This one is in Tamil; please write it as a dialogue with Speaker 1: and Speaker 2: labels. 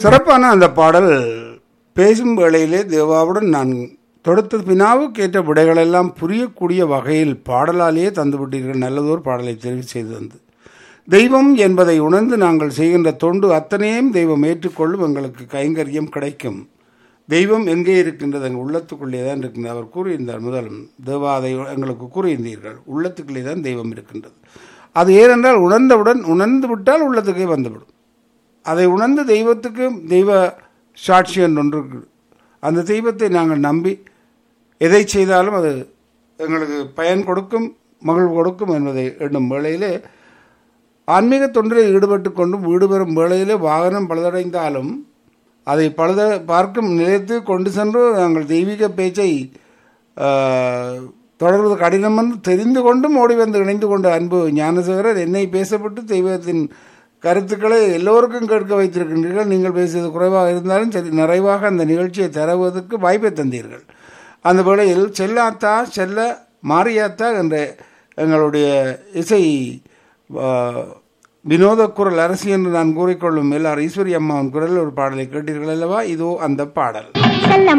Speaker 1: சிறப்பான அந்த பாடல் பேசும் வேளையிலே தேவாவுடன் நான் தொடுத்த பினாவுக்கு ஏற்ற விடைகளெல்லாம் புரியக்கூடிய வகையில் பாடலாலேயே தந்துவிட்டீர்கள் நல்லதோர் பாடலை தெரிவு செய்து தந்து தெய்வம் என்பதை உணர்ந்து நாங்கள் செய்கின்ற தொண்டு அத்தனையும் தெய்வம் ஏற்றுக்கொள்ளும் எங்களுக்கு கைங்கரியம் கிடைக்கும் தெய்வம் எங்கே இருக்கின்றது எங்கள் உள்ளத்துக்குள்ளே தான் இருக்கின்றது அவர் கூறியிருந்தார் முதலும் தேவாதை எங்களுக்கு கூறியிருந்தீர்கள் உள்ளத்துக்குள்ளே தான் தெய்வம் இருக்கின்றது அது ஏனென்றால் உணர்ந்தவுடன் உணர்ந்து விட்டால் உள்ளத்துக்கே வந்துவிடும் அதை உணர்ந்து தெய்வத்துக்கு தெய்வ சாட்சி என்று ஒன்று இருக்குது அந்த தெய்வத்தை நாங்கள் நம்பி எதை செய்தாலும் அது எங்களுக்கு பயன் கொடுக்கும் மகிழ்வு கொடுக்கும் என்பதை எண்ணும் வேளையிலே ஆன்மீக தொண்டில் ஈடுபட்டு கொண்டும் வீடு பெறும் வேளையிலே வாகனம் பழுதடைந்தாலும் அதை பழுத பார்க்கும் நிலையத்து கொண்டு சென்று நாங்கள் தெய்வீக பேச்சை ஆஹ், தொடர்வது கடினம் என்று தெரிந்து கொண்டும் ஓடி வந்து இணைந்து கொண்ட அன்பு ஞானசேகரர் என்னை பேசப்பட்டு தெய்வத்தின் கருத்துக்களை எல்லோருக்கும் கேட்க வைத்திருக்கின்றீர்கள் நீங்கள் பேசியது குறைவாக இருந்தாலும் சரி நிறைவாக அந்த நிகழ்ச்சியை தருவதற்கு வாய்ப்பை தந்தீர்கள் அந்த வேளையில் செல்லாத்தா செல்ல மாரியாத்தா என்ற எங்களுடைய இசை ஆ, வினோத குரல் அரசி என்று நான் கூறிக்கொள்ளும் எல்லார் ஈஸ்வரி அம்மாவின் குரலில் ஒரு பாடலை கேட்டீர்கள் அல்லவா இதோ அந்த பாடல்